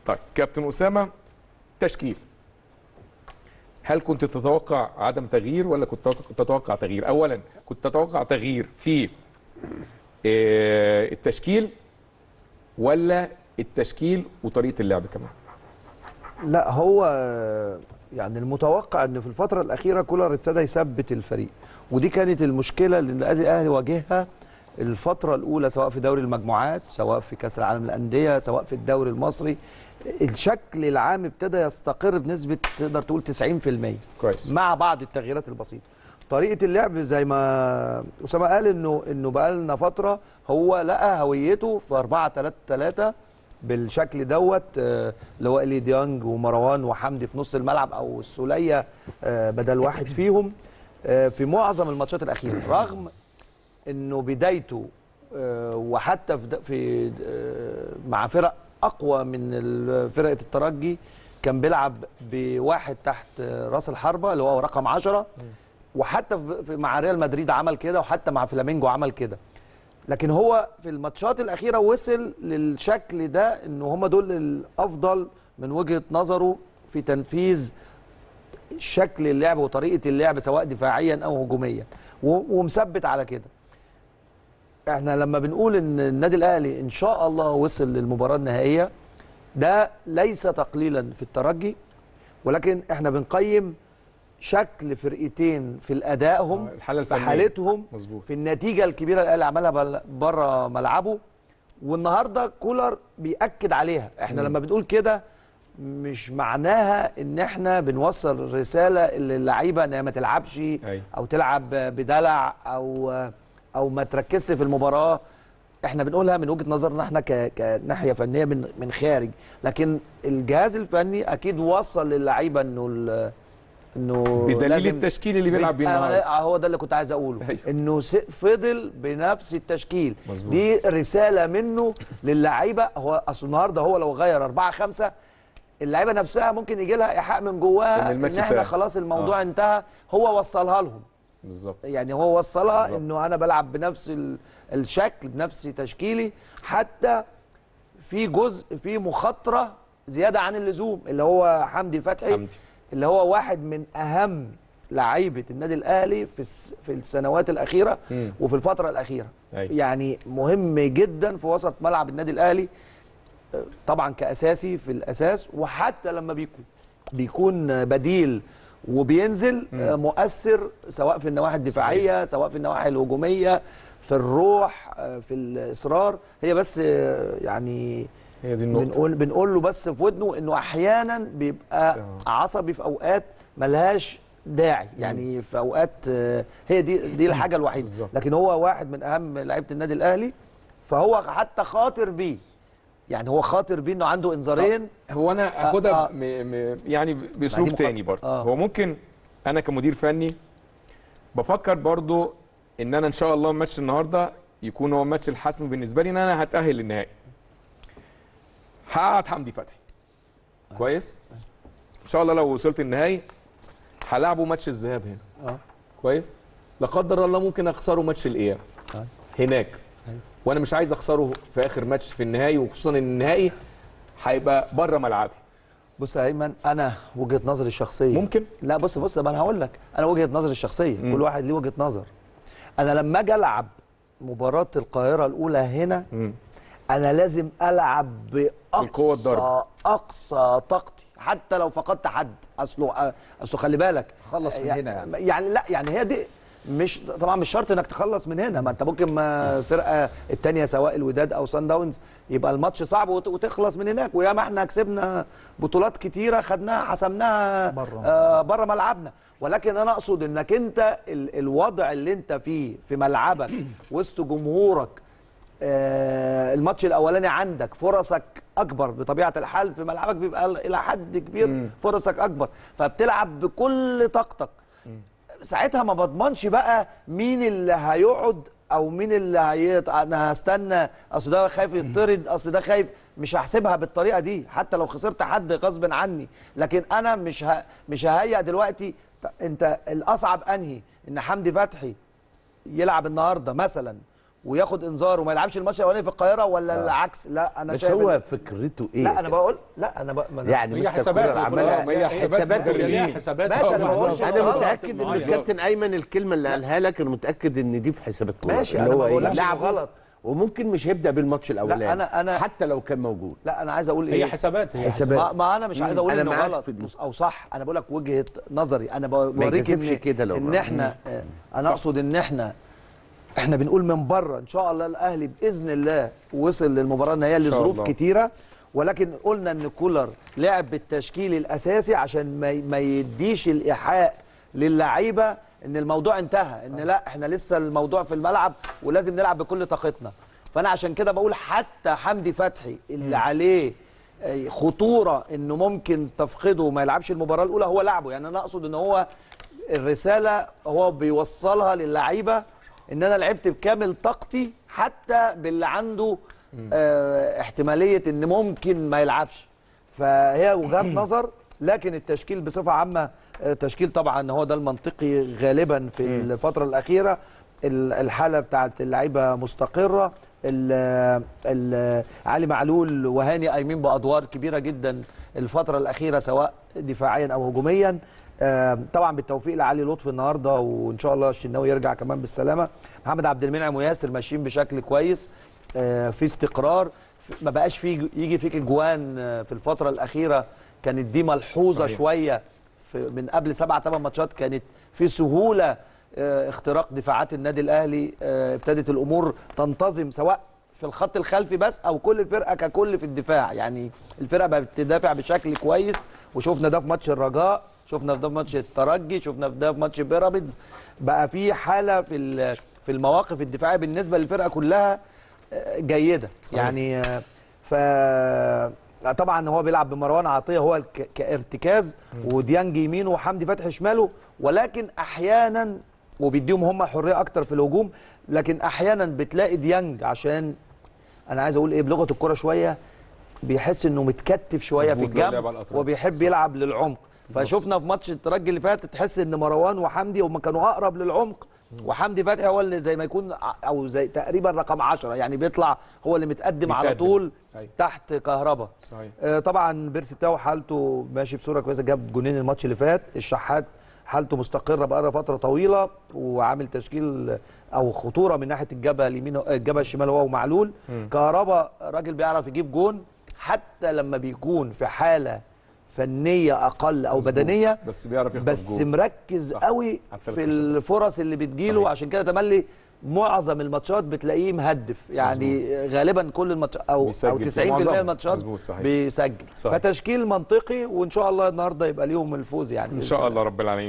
طيب كابتن اسامه تشكيل هل كنت تتوقع عدم تغيير ولا كنت تتوقع تغيير اولا كنت تتوقع تغيير في آه، التشكيل ولا التشكيل وطريقه اللعب كمان لا هو يعني المتوقع ان في الفتره الاخيره كولر ابتدى يثبت الفريق ودي كانت المشكله اللي النادي الاهلي واجهها الفتره الاولى سواء في دوري المجموعات سواء في كاس العالم للانديه سواء في الدوري المصري الشكل العام ابتدى يستقر بنسبه تقدر تقول 90% كويس مع بعض التغييرات البسيطه طريقه اللعب زي ما اسامه قال انه انه بقى لنا فتره هو لقى هويته في 4 3 3 بالشكل دوت آه، اللي هو الي ديانج ومروان وحمدي في نص الملعب او السوليه آه، بدل واحد فيهم آه، في معظم الماتشات الاخيره رغم انه بدايته آه، وحتى في د- في آه، مع فرق اقوى من ال- فرقه الترجي كان بيلعب بواحد تحت آه، راس الحربه اللي هو رقم 10 وحتى في- في- مع ريال مدريد عمل كده وحتى مع فلامينجو عمل كده لكن هو في الماتشات الاخيره وصل للشكل ده ان هم دول الافضل من وجهه نظره في تنفيذ شكل اللعب وطريقه اللعب سواء دفاعيا او هجوميا و- ومثبت على كده احنا لما بنقول ان النادي الاهلي ان شاء الله وصل للمباراه النهائيه ده ليس تقليلا في الترجي ولكن احنا بنقيم شكل فرقتين في ادائهم آه، الحالة في الفنية. حالتهم مظبوط. في النتيجه الكبيره اللي الاهلي عملها بره ملعبه والنهارده كولر بياكد عليها احنا لما بنقول كده مش معناها ان احنا بنوصل رساله للعيبه انها ما تلعبش أيوة. او تلعب بدلع او او ما تركزش في المباراه احنا بنقولها من وجهه نظرنا احنا ك- كناحيه فنيه من من خارج لكن الجهاز الفني اكيد وصل للعيبه انه ال- انه بدليل لازم- التشكيل اللي بيلعب بيه آه، النهارده آه، هو ده اللي كنت عايز اقوله أيوة. انه س- فضل بنفس التشكيل مظبوط. دي رساله منه للعيبه هو اصل النهارده هو لو غير 4 5 اللعيبه نفسها ممكن يجي لها ايحاء من جواها إن ان, الماتش احنا سهل. خلاص الموضوع آه. انتهى هو وصلها لهم بالظبط يعني هو وصلها بالظبط. انه انا بلعب بنفس ال- الشكل بنفس تشكيلي حتى في جزء في مخاطره زياده عن اللزوم اللي هو حمدي فتحي حمدي. اللي هو واحد من اهم لعيبه النادي الاهلي في الس- في السنوات الاخيره مم. وفي الفتره الاخيره أيوة. يعني مهم جدا في وسط ملعب النادي الاهلي آه، طبعا كاساسي في الاساس وحتى لما بيكون بيكون بديل وبينزل آه، مؤثر سواء في النواحي الدفاعيه سواء في النواحي الهجوميه في الروح آه، في الاصرار هي بس آه، يعني هي دي النقطه بنقول بنقول له بس في ودنه انه احيانا بيبقى آه. عصبي في اوقات ملهاش داعي يعني في اوقات آه، هي دي دي الحاجه الوحيده بالظبط. لكن هو واحد من اهم لعيبه النادي الاهلي فهو حتى خاطر بيه يعني هو خاطر بيه انه عنده انذارين هو انا آه، اخدها آه. م... م... يعني ما باسلوب دي تاني مخاطرة. برضه آه. هو ممكن انا كمدير فني بفكر برضه ان انا ان شاء الله ماتش النهارده يكون هو الماتش الحاسم بالنسبه لي ان انا هتاهل للنهائي هقعد حمدي فتحي كويس ان شاء الله لو وصلت النهائي هلعبه ماتش الذهاب هنا اه كويس لا قدر الله ممكن اخسره ماتش الاياب أيوة. هناك وانا مش عايز اخسره في اخر ماتش في النهائي وخصوصا ان النهائي هيبقى بره ملعبي بص يا ايمن انا وجهه نظري الشخصيه ممكن لا بص بص ما انا هقول لك انا وجهه نظري الشخصيه مم. كل واحد ليه وجهه نظر انا لما اجي العب مباراه القاهره الاولى هنا مم. انا لازم العب بالقوة باقصى الضرب. اقصى طاقتي حتى لو فقدت حد اصله اصله خلي بالك خلص من هنا يعني. يعني لا يعني هي دي مش طبعا مش شرط انك تخلص من هنا ما انت ممكن ما فرقه الثانيه سواء الوداد او سان داونز يبقى الماتش صعب وت- وتخلص من هناك وياما احنا كسبنا بطولات كتيره خدناها حسمناها بره. آه بره ملعبنا ولكن انا اقصد انك انت ال الوضع اللي انت فيه في ملعبك وسط جمهورك آه الماتش الاولاني عندك فرصك اكبر بطبيعه الحال في ملعبك بيبقى الى حد كبير مم. فرصك اكبر فبتلعب بكل طاقتك ساعتها ما بضمنش بقى مين اللي هيقعد او مين اللي هيط... انا هستنى اصل ده خايف يطرد اصل ده خايف مش هحسبها بالطريقه دي حتى لو خسرت حد غصب عني لكن انا مش ه... مش ههيئ دلوقتي ط- انت الاصعب انهي ان حمدي فتحي يلعب النهارده مثلا وياخد انذار وما يلعبش الماتش الاولاني في القاهره ولا العكس لا انا بس شايف هو إن- فكرته ايه لا انا بقول لا انا بقول ما أنا- يعني هي مستر حسابات كولر عملها ما هي حسابات حسابات مدربين. ليها إيه؟ حسابات ماشي، أنا آه، بقولش بالظبط. انا غلط. متاكد ان الكابتن ايمن الكلمه اللي قالها لك انا متاكد ان دي في حسابات كولر ماشي، اللي أنا هو ما إيه؟ بقولكش إنه لعبه غلط. وممكن مش هيبدا بالماتش الاولاني أنا- أنا- حتى لو كان موجود لا انا عايز اقول ايه هي حسابات هي حسابات. ما, ما انا مش عايز اقول أنا انه معاك غلط في دي. او صح انا بقول لك وجهه نظري انا بوريك يكذبش ان كده لو ان بقى. احنا آه، انا اقصد ان احنا احنا بنقول من بره ان شاء الله الاهلي باذن الله وصل للمباراه النهائيه شاء لظروف الله. كتيره ولكن قلنا ان كولر لعب بالتشكيل الاساسي عشان ما ما يديش الايحاء للعيبه ان الموضوع انتهى ان لا احنا لسه الموضوع في الملعب ولازم نلعب بكل طاقتنا فانا عشان كده بقول حتى حمدي فتحي اللي عليه آه، خطوره انه ممكن تفقده وما يلعبش المباراه الاولى هو لعبه يعني انا اقصد ان هو الرساله هو بيوصلها للعيبه ان انا لعبت بكامل طاقتي حتى باللي عنده آه احتماليه ان ممكن ما يلعبش فهي وجهات نظر لكن التشكيل بصفه عامه آه، تشكيل طبعا هو ده المنطقي غالبا في الفتره الاخيره ال- الحاله بتاعت اللعيبه مستقره ال- ال- علي معلول وهاني قايمين بادوار كبيره جدا الفتره الاخيره سواء دفاعيا او هجوميا آه، طبعا بالتوفيق لعلي لطفي النهارده وان شاء الله الشناوي يرجع كمان بالسلامه محمد عبد المنعم وياسر ماشيين بشكل كويس آه، في استقرار في- ما بقاش في يجي فيك اجوان آه، في الفتره الاخيره كانت دي ملحوظه صحيح. شويه في من قبل سبعة ثمان ماتشات كانت في سهوله آه، اختراق دفاعات النادي الاهلي آه، ابتدت الامور تنتظم سواء في الخط الخلفي بس او كل الفرقه ككل في الدفاع يعني الفرقه بقت بتدافع بشكل كويس وشفنا ده في ماتش الرجاء شفنا ده في ماتش الترجي شفنا ده في ماتش بيراميدز بقى في حاله في ال- في المواقف الدفاعيه بالنسبه للفرقه كلها آه، جيده صحيح. يعني آه، ف طبعا هو بيلعب بمروان عطيه هو ك- كارتكاز وديانج يمينه وحمدي فتحي شماله ولكن احيانا وبيديهم هم حريه اكتر في الهجوم لكن احيانا بتلاقي ديانج عشان انا عايز اقول ايه بلغه الكره شويه بيحس انه متكتف شويه في مظبوط، لو لعب على الجنب الأطراف. وبيحب صح. يلعب للعمق فشفنا في ماتش الترجي اللي فات تحس ان مروان وحمدي هم كانوا اقرب للعمق وحمدي فتحي هو اللي زي ما يكون ع- او زي تقريبا رقم 10 يعني بيطلع هو اللي متقدم على متقدم. طول أيوة. تحت كهربا صحيح آه، طبعا بيرسي تاو حالته ماشي بصوره كويسه جاب جونين الماتش اللي فات الشحات حالته مستقره بقى فتره طويله وعامل تشكيل او خطوره من ناحيه الجبهه اليمين الجبهه الشمال هو ومعلول كهربا راجل بيعرف يجيب جون حتى لما بيكون في حاله فنيه اقل او مظبوط. بدنيه بس بيعرف يخطف بس جول. مركز صح. قوي حتى في الخشبة. الفرص اللي بتجيله صحيح. عشان كده تملي معظم الماتشات بتلاقيه مهدف يعني غالبا كل الماتشات او او بيسجل 90% من معظمها. الماتشات مظبوط، صحيح. بيسجل صحيح. فتشكيل منطقي وان شاء الله النهارده يبقى ليهم الفوز يعني ان شاء الله رب العالمين